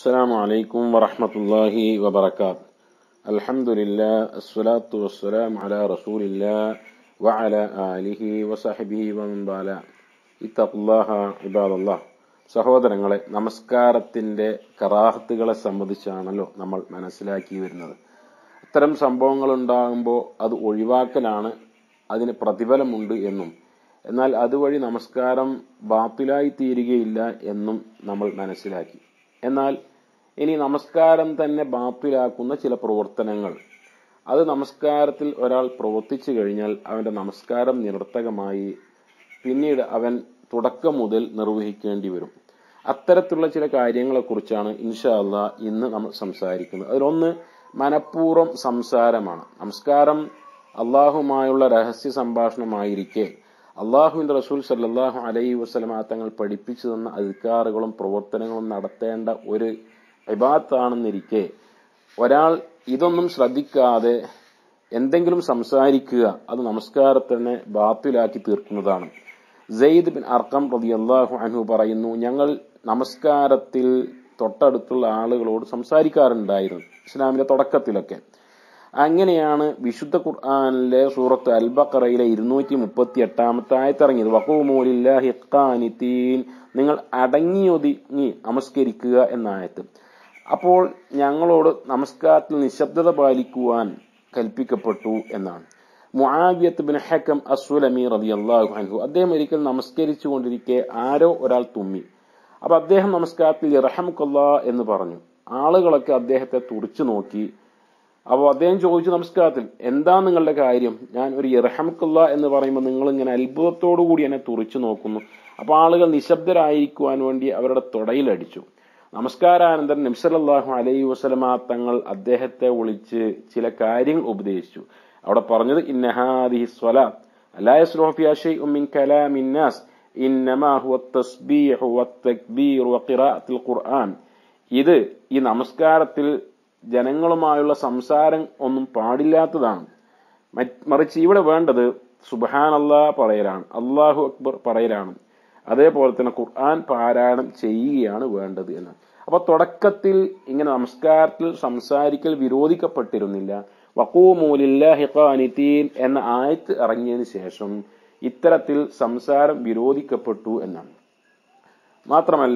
السلام عليكم ورحمة الله وبركاته الحمد لله الصلاة والسلام على رسول الله وعلى آله وصحبه ومن والاه اتقوا الله عباد الله സഹോദരങ്ങളെ നമസ്കാരത്തിന്റെ കറാഹത്തുകളെ സംബന്ധിച്ചാണല്ലോ നമ്മൾ മനസ്സിലാക്കി വരുന്നത് അത്തരം സംഭവങ്ങൾ ഉണ്ടാകുമ്പോൾ അത് ഒഴിവാക്കലാണ് അതിന് പ്രതിഫലമുണ്ട് എന്നും എന്നാൽ അതുവഴി നമസ്കാരം ബാത്തിലായി തീരുകയില്ല എന്നും നമ്മൾ മനസ്സിലാക്കി എന്നാൽ ഇനി നമസ്കാരം തന്നെ ബാത്തിലാക്കുന്ന ചില പ്രവർത്തനങ്ങൾ അത് നമസ്കാരത്തിൽ ഒരാൾ പ്രവർത്തിച്ചു കഴിഞ്ഞാൽ അവന്റെ നമസ്കാരം നിരർത്ഥകമായി പിന്നീട് അവൻ തുടക്കം മുതൽ നിർവഹിക്കേണ്ടി വരും അത്തരത്തിലുള്ള ചില കാര്യങ്ങളെക്കുറിച്ചാണ് ഇൻഷാ അള്ളാ ഇന്ന് നമ്മൾ സംസാരിക്കുന്നത് അതിലൊന്ന് മനഃപൂർവ്വം സംസാരമാണ് നമസ്കാരം അള്ളാഹുമായുള്ള രഹസ്യ സംഭാഷണമായിരിക്കെ അള്ളാഹുവിന്റെ റസൂൽ സല്ലാഹു അലൈഹി വസ്ലമ തങ്ങൾ പഠിപ്പിച്ചു തന്ന അധികാറുകളും പ്രവർത്തനങ്ങളും നടത്തേണ്ട ഒരു ഇബാത്താണെന്നിരിക്കെ ഒരാൾ ഇതൊന്നും ശ്രദ്ധിക്കാതെ എന്തെങ്കിലും സംസാരിക്കുക അത് നമസ്കാരത്തിനെ ബാത്തിലാക്കി തീർക്കുന്നതാണ് സെയ്ദ് ബിൻ അർക്കം റബി അള്ളാഹു അൻഹു പറയുന്നു ഞങ്ങൾ നമസ്കാരത്തിൽ തൊട്ടടുത്തുള്ള ആളുകളോട് സംസാരിക്കാറുണ്ടായിരുന്നു ഇസ്ലാമിന്റെ തുടക്കത്തിലൊക്കെ അങ്ങനെയാണ് വിശുദ്ധ ഖുർആാനിലെ സൂറത്ത് അൽബക്കറയിലെ ഇരുന്നൂറ്റി മുപ്പത്തി എട്ടാമത്തെ ആയത്തിറങ്ങിയത് വഖൂമൂലില്ലാഹിഖാനിത്തീൻ നിങ്ങൾ അടങ്ങിയൊതുങ്ങി നമസ്കരിക്കുക എന്ന ആയത്ത് അപ്പോൾ ഞങ്ങളോട് നമസ്കാരത്തിൽ നിശബ്ദത പാലിക്കുവാൻ കൽപ്പിക്കപ്പെട്ടു എന്നാണ് മുആവിയത്ത് ബിൻ ഹക്കം അസുലമി റബി അള്ളാഹു അൻഹു അദ്ദേഹം ഒരിക്കൽ നമസ്കരിച്ചു കൊണ്ടിരിക്കെ ആരോ ഒരാൾ തുമ്മി അപ്പൊ അദ്ദേഹം നമസ്കാരത്തിൽ ഇറഹമുക്കല്ല എന്ന് പറഞ്ഞു ആളുകളൊക്കെ അദ്ദേഹത്തെ തുറച്ചു നോക്കി അപ്പോൾ അദ്ദേഹം ചോദിച്ചു നമസ്കാരത്തിൽ എന്താ നിങ്ങളുടെ കാര്യം ഞാൻ ഒരു ഇറഹമുക്കല്ല എന്ന് പറയുമ്പോൾ നിങ്ങൾ ഇങ്ങനെ അത്ഭുതത്തോടു കൂടി എന്നെ തുറച്ചു നോക്കുന്നു അപ്പോൾ ആളുകൾ നിശബ്ദരായിരിക്കുവാൻ വേണ്ടി അവരുടെ തുടയിലടിച്ചു നമസ്കാരാനന്തരം നബ്സലല്ലാഹു അലൈഹി വസ്ലമ തങ്ങൾ അദ്ദേഹത്തെ വിളിച്ച് ചില കാര്യങ്ങൾ ഉപദേശിച്ചു അവിടെ പറഞ്ഞത് ഇന്നഹാദിഹി സ്വലാത്ത് لا يصلح فيها شيء من كلام الناس إنما هو التسبيح والتكبير وقراءة القرآن ഇത് ഈ നമസ്കാരത്തിൽ ജനങ്ങളുമായുള്ള സംസാരം ഒന്നും പാടില്ലാത്തതാണ് മറിച്ച് ഇവിടെ വേണ്ടത് സുബാൻ അള്ളാഹ് പറയലാണ് അള്ളാഹു അക്ബർ പറയലാണ് അതേപോലെ തന്നെ ഖുർആൻ പാരായണം ചെയ്യുകയാണ് വേണ്ടത് എന്ന് അപ്പൊ തുടക്കത്തിൽ ഇങ്ങനെ നമസ്കാരത്തിൽ സംസാരിക്കൽ വിരോധിക്കപ്പെട്ടിരുന്നില്ല വക്കൂമൂലില്ലാഹിഖാനിത്തീൻ എന്ന ആയത്ത് ഇറങ്ങിയതിന് ശേഷം ഇത്തരത്തിൽ സംസാരം വിരോധിക്കപ്പെട്ടു എന്നാണ് മാത്രമല്ല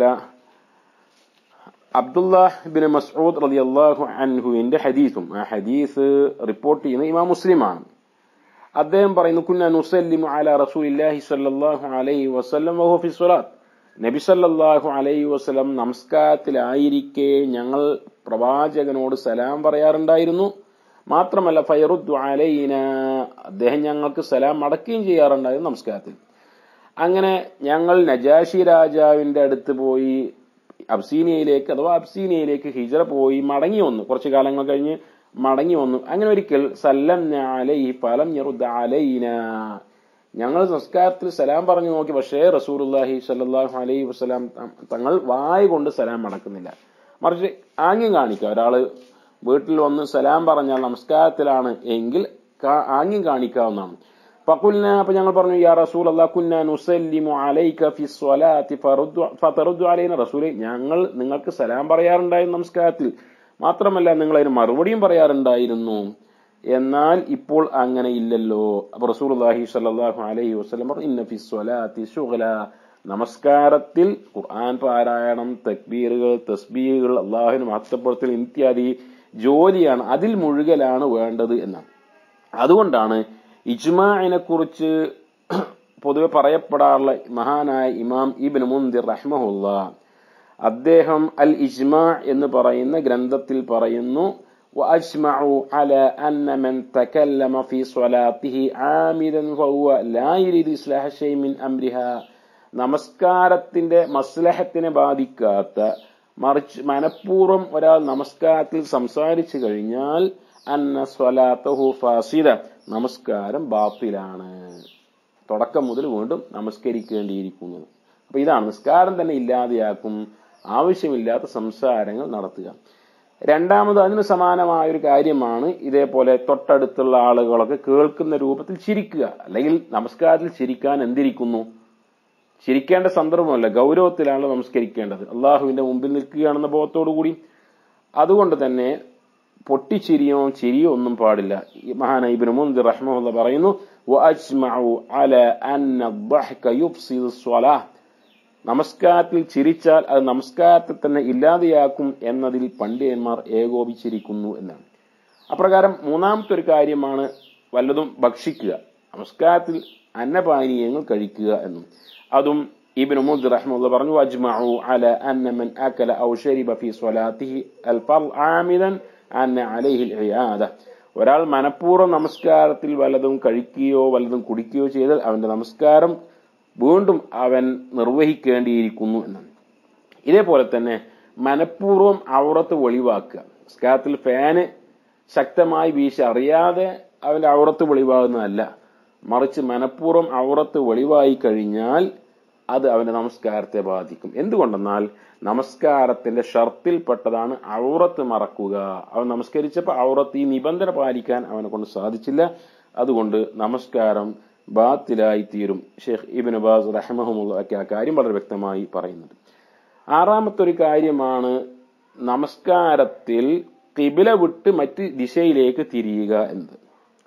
അബ്ദുല്ലാഹിബിൻ മസ്ഊദ് റലി അള്ളാഹു അൻഹുവിന്റെ ഹദീസും ആ ഹദീസ് റിപ്പോർട്ട് ചെയ്യുന്ന ഇമാം മുസ്ലിമാണ് അദ്ദേഹം പറയുന്നു കുന്ന നുസല്ലിമു അല റസൂലില്ലാഹി സല്ലല്ലാഹു അലൈഹി വസല്ലം വഹു ഫി സ്വലാത്ത് നബി സല്ലല്ലാഹു അലൈഹി വസല്ലം നമസ്കാരത്തിലായിരിക്കെ ഞങ്ങൾ പ്രവാചകനോട് സലാം പറയാറുണ്ടായിരുന്നു മാത്രമല്ല ഫയറുദ്ദു അലൈന അദ്ദേഹം ഞങ്ങൾക്ക് സലാം മടക്കുകയും ചെയ്യാറുണ്ടായിരുന്നു നമസ്കാരത്തിൽ അങ്ങനെ ഞങ്ങൾ നജാഷി രാജാവിന്റെ അടുത്ത് പോയി അബ്സീനിയയിലേക്ക് അഥവാ അബ്സീനിയയിലേക്ക് ഹിജറ പോയി മടങ്ങി വന്നു കുറച്ചു കാലങ്ങൾ കഴിഞ്ഞ് മടങ്ങി വന്നു അങ്ങനെ ഒരിക്കൽ സല്ലം അലൈഹി ഫലം അലൈന ഞങ്ങൾ സംസ്കാരത്തിൽ സലാം പറഞ്ഞു നോക്കി പക്ഷേ റസൂലുല്ലാഹി സല്ലാഹു അലൈഹി വസ്സലാം തങ്ങൾ വായ കൊണ്ട് സലാം മടക്കുന്നില്ല മറിച്ച് ആംഗ്യം കാണിക്കുക ഒരാള് വീട്ടിൽ വന്ന് സലാം പറഞ്ഞാൽ നമസ്കാരത്തിലാണ് എങ്കിൽ ആംഗ്യം കാണിക്കാവുന്നതാണ് ഫഖുൽന അപ്പൊ ഞങ്ങൾ പറഞ്ഞു യാ റസൂൽ അല്ലാഹ് കുന്ന നുസല്ലിമു അലൈക ഫി സ്വലാത്തി ഫതറുദ്ദു അലൈന റസൂലെ ഞങ്ങൾ നിങ്ങൾക്ക് സലാം പറയാറുണ്ടായിരുന്നു നമസ്കാരത്തിൽ മാത്രമല്ല നിങ്ങൾ അതിന് മറുപടിയും പറയാറുണ്ടായിരുന്നു എന്നാൽ ഇപ്പോൾ അങ്ങനെ ഇല്ലല്ലോ അപ്പൊ റസൂലുള്ളാഹി സ്വല്ലല്ലാഹു അലൈഹി വസല്ലം പറഞ്ഞു ഇന്ന ഫി സ്വലാത്തി ശുഗ്ല നമസ്കാരത്തിൽ ഖുർആൻ പാരായണം തക്ബീറുകൾ തസ്ബീഹുകൾ അള്ളാഹുവിന് മഹത്വപ്പെടുത്തൽ ഇത്യാദി ജോലിയാണ് അതിൽ മുഴുകലാണ് വേണ്ടത് എന്നാണ് അതുകൊണ്ടാണ് ഇജ്മാഇനെ കുറിച്ച് പൊതുവെ പറയപ്പെടാറുള്ള മഹാനായ ഇമാം ഇബിൻ മുന്തിർ റഹ്മഹുല്ല അദ്ദേഹം അൽ ഇജ്മാ എന്ന് പറയുന്ന ഗ്രന്ഥത്തിൽ പറയുന്നു وأجمعوا على أن من تكلم في صلاته عامدا فهو لا يريد إصلاح شيء من أمرها നമസ്കാരത്തിന്റെ മസ്ലഹത്തിനെ ബാധിക്കാത്ത മറിച്ച് മനഃപൂർവ്വം ഒരാൾ നമസ്കാരത്തിൽ സംസാരിച്ചു കഴിഞ്ഞാൽ അന്ന സ്വലാത്തഹു ഫാസിദ നമസ്കാരം ബാത്തിലാണ് തുടക്കം മുതൽ വീണ്ടും നമസ്കരിക്കേണ്ടിയിരിക്കുന്നത് അപ്പൊ ഇതാണ് നിസ്കാരം തന്നെ ഇല്ലാതെയാക്കും ആവശ്യമില്ലാത്ത സംസാരങ്ങൾ നടത്തുക രണ്ടാമത് അതിന് സമാനമായ ഒരു കാര്യമാണ് ഇതേപോലെ തൊട്ടടുത്തുള്ള ആളുകളൊക്കെ കേൾക്കുന്ന രൂപത്തിൽ ചിരിക്കുക അല്ലെങ്കിൽ നമസ്കാരത്തിൽ ചിരിക്കാൻ എന്തിരിക്കുന്നു ചിരിക്കേണ്ട സന്ദർഭമല്ല ഗൗരവത്തിലാണ് നമസ്കരിക്കേണ്ടത് അള്ളാഹുവിന്റെ മുമ്പിൽ നിൽക്കുകയാണെന്ന ബോധത്തോടു കൂടി അതുകൊണ്ട് തന്നെ പൊട്ടിച്ചിരിയോ ചിരിയോ ഒന്നും പാടില്ല ഈ മഹാന ഇബ്നു മുൻദിർ റഹ്മഹുള്ള പറയുന്നു വഅജ്മഉ അല അന്ന الضحك يفسد الصلاه നമസ്കാരത്തിൽ ചിരിച്ചാൽ അത് നമസ്കാരത്തെ തന്നെ ഇല്ലാതെയാക്കും എന്നതിൽ പണ്ഡിതന്മാർ ഏകോപിച്ചിരിക്കുന്നു എന്നാണ് അപ്രകാരം മൂന്നാമത്തെ ഒരു കാര്യമാണ് വല്ലതും ഭക്ഷിക്കുക നമസ്കാരത്തിൽ അന്നപാനീയങ്ങൾ കഴിക്കുക എന്നും അതും ഇബ്നു മുദ്ദ് റഹ്മുള്ള പറഞ്ഞു അജ്മഉ അല അന്ന മൻ അകല ഔ ശരിബ ഫീ സ്വലാത്തിഹി അൽ ഫർദ് ആമിദൻ അന്ന അലൈഹി അൽ ഇയാദ ഒരാൾ മനഃപൂർവ്വം നമസ്കാരത്തിൽ വല്ലതും കഴിക്കുകയോ വല്ലതും കുടിക്കുകയോ ചെയ്താൽ അവന്റെ നമസ്കാരം വീണ്ടും അവൻ നിർവഹിക്കേണ്ടിയിരിക്കുന്നു എന്നാണ് ഇതേപോലെ തന്നെ മനഃപൂർവ്വം ഔറത്ത് വെളിവാക്കുക നമസ്കാരത്തിൽ ഫാന് ശക്തമായി വീശി അറിയാതെ അവന്റെ ഔറത്ത് വെളിവാകുന്നതല്ല മറിച്ച് മനഃപൂർവ്വം ഔറത്ത് വെളിവായി കഴിഞ്ഞാൽ അത് അവന്റെ നമസ്കാരത്തെ ബാധിക്കും എന്തുകൊണ്ടെന്നാൽ നമസ്കാരത്തിന്റെ ഷർത്തിൽപ്പെട്ടതാണ് ഔറത്ത് മറക്കുക അവൻ നമസ്കരിച്ചപ്പോൾ ഔറത്ത് ഈ നിബന്ധന പാലിക്കാൻ അവനെ കൊണ്ട് സാധിച്ചില്ല അതുകൊണ്ട് നമസ്കാരം ബാത്തിലായി തീരും ഷെയ്ഖ് ഇബിൻ ബാസ് റഹ്മഹമുള്ള ഒക്കെ ആ കാര്യം വളരെ വ്യക്തമായി പറയുന്നത് ആറാമത്തെ ഒരു കാര്യമാണ് നമസ്കാരത്തിൽ കിബില വിട്ട് മറ്റ് ദിശയിലേക്ക് തിരിയുക എന്നത്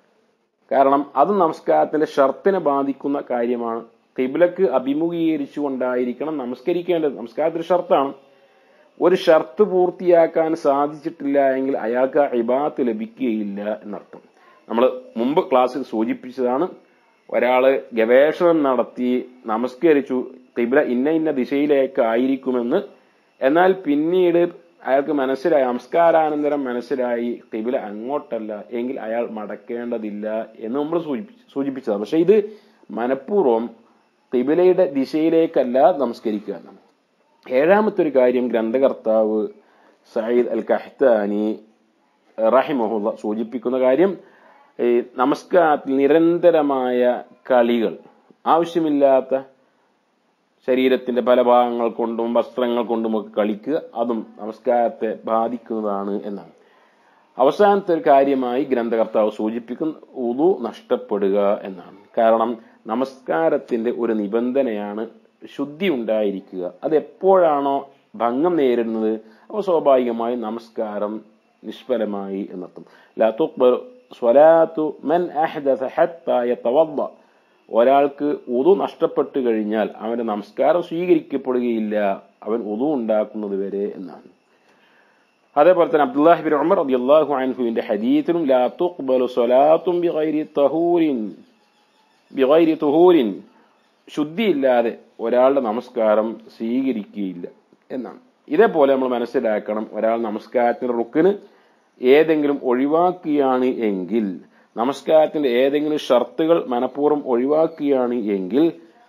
കാരണം അത് നമസ്കാരത്തിന്റെ ഷർത്തിനെ ബാധിക്കുന്ന കാര്യമാണ് കിബിലക്ക് അഭിമുഖീകരിച്ചുകൊണ്ടായിരിക്കണം നമസ്കരിക്കേണ്ടത് നമസ്കാരത്തിന്റെ ഷർത്താണ് ഒരു ഷർത്ത് പൂർത്തിയാക്കാൻ സാധിച്ചിട്ടില്ല എങ്കിൽ അയാൾക്ക് ഇബാത്ത് ലഭിക്കുകയില്ല എന്നർത്ഥം നമ്മൾ മുമ്പ് ക്ലാസ്സിൽ സൂചിപ്പിച്ചതാണ് ഒരാള് ഗവേഷണം നടത്തി നമസ്കരിച്ചു കിബില ഇന്ന ഇന്ന ദിശയിലേക്ക് ആയിരിക്കുമെന്ന് എന്നാൽ പിന്നീട് അയാൾക്ക് മനസ്സിലായി നമസ്കാരാനന്തരം മനസ്സിലായി കിബില അങ്ങോട്ടല്ല എങ്കിൽ അയാൾ മടക്കേണ്ടതില്ല എന്ന് നമ്മൾ സൂചിപ്പിച്ചതാണ് പക്ഷെ ഇത് മനഃപൂർവ്വം കിബിലയുടെ ദിശയിലേക്കല്ല നമസ്കരിക്കുക എന്നാണ് ഏഴാമത്തെ ഒരു കാര്യം ഗ്രന്ഥകർത്താവ് സയ്യിദ് അൽ കഹ്താനി റഹിമഹുല്ല സൂചിപ്പിക്കുന്ന കാര്യം ഈ നമസ്കാരത്തിൽ നിരന്തരമായ കളികൾ ആവശ്യമില്ലാത്ത ശരീരത്തിന്റെ പല ഭാഗങ്ങൾ കൊണ്ടും വസ്ത്രങ്ങൾ കൊണ്ടുമൊക്കെ കളിക്കുക അതും നമസ്കാരത്തെ ബാധിക്കുന്നതാണ് എന്നാണ് അവസാനത്തെ ഒരു കാര്യമായി ഗ്രന്ഥകർത്താവ് സൂചിപ്പിക്കുന്ന ഉതു നഷ്ടപ്പെടുക എന്നാണ് കാരണം നമസ്കാരത്തിന്റെ ഒരു നിബന്ധനയാണ് ശുദ്ധി ഉണ്ടായിരിക്കുക അത് എപ്പോഴാണോ ഭംഗം നേരിടുന്നത് അപ്പോൾ സ്വാഭാവികമായി നമസ്കാരം നിഷ്ഫലമായി എന്നർത്ഥം ലാ തുഖ്ബൽ സ്വലാത്തു മൻ അഹ്ദസ ഹത്താ യതവദ്ദ ഒരാൾക്ക് ഉതു നഷ്ടപ്പെട്ടു കഴിഞ്ഞാൽ അവന്റെ നമസ്കാരം സ്വീകരിക്കപ്പെടുകയില്ല അവൻ ഉതു ഉണ്ടാക്കുന്നത് വരെ എന്നാണ് അതേപോലെ തന്നെ അബ്ദുല്ലാഹി ബിൻ ഉമർ റളിയല്ലാഹു അൻഹുവിന്റെ ഹദീസിലും ലാ തുഖ്ബലു സ്വലാത്തും ബിഗൈരി തഹൂരിൻ ബിഗൈരി തുഹൂരിൻ ശുദ്ധിയില്ലാതെ ഒരാളുടെ നമസ്കാരം സ്വീകരിക്കുകയില്ല എന്നാണ് ഇതേപോലെ നമ്മൾ മനസ്സിലാക്കണം ഒരാൾ നമസ്കാരത്തിന്റെ റുക്കിന് ഏതെങ്കിലും ഒഴിവാക്കുകയാണ് എങ്കിൽ നമസ്കാരത്തിന്റെ ഏതെങ്കിലും ഷർത്തുകൾ മനഃപൂർവ്വം ഒഴിവാക്കുകയാണ് എങ്കിൽ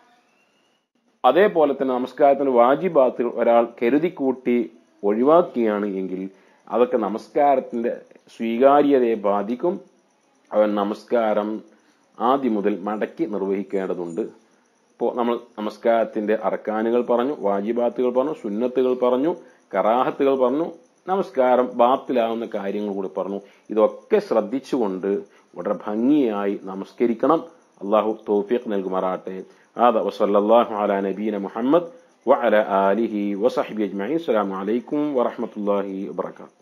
അതേപോലെ തന്നെ നമസ്കാരത്തിന്റെ വാജിബാത്തുകൾ ഒരാൾ കരുതിക്കൂട്ടി ഒഴിവാക്കുകയാണ് എങ്കിൽ അതൊക്കെ നമസ്കാരത്തിന്റെ സ്വീകാര്യതയെ ബാധിക്കും അവൻ നമസ്കാരം ആദ്യം മുതൽ മടക്കി നിർവഹിക്കേണ്ടതുണ്ട് ഇപ്പോൾ നമ്മൾ നമസ്കാരത്തിന്റെ അറക്കാനുകൾ പറഞ്ഞു വാജിബാത്തുകൾ പറഞ്ഞു സുന്നത്തുകൾ പറഞ്ഞു കറാഹത്തുകൾ പറഞ്ഞു നമസ്കാരം ബാത്തിലാവുന്ന കാര്യങ്ങൾ കൂടി പറഞ്ഞു ഇതൊക്കെ ശ്രദ്ധിച്ചുകൊണ്ട് വളരെ ഭംഗിയായി നമസ്കരിക്കണം അള്ളാഹു തൗഫീഖ് നൽകുമാറാട്ടെ هذا وصلى الله على نبينا محمد وعلى آله وصحبه أجمعين السلام عليكم ورحمة الله وبركاته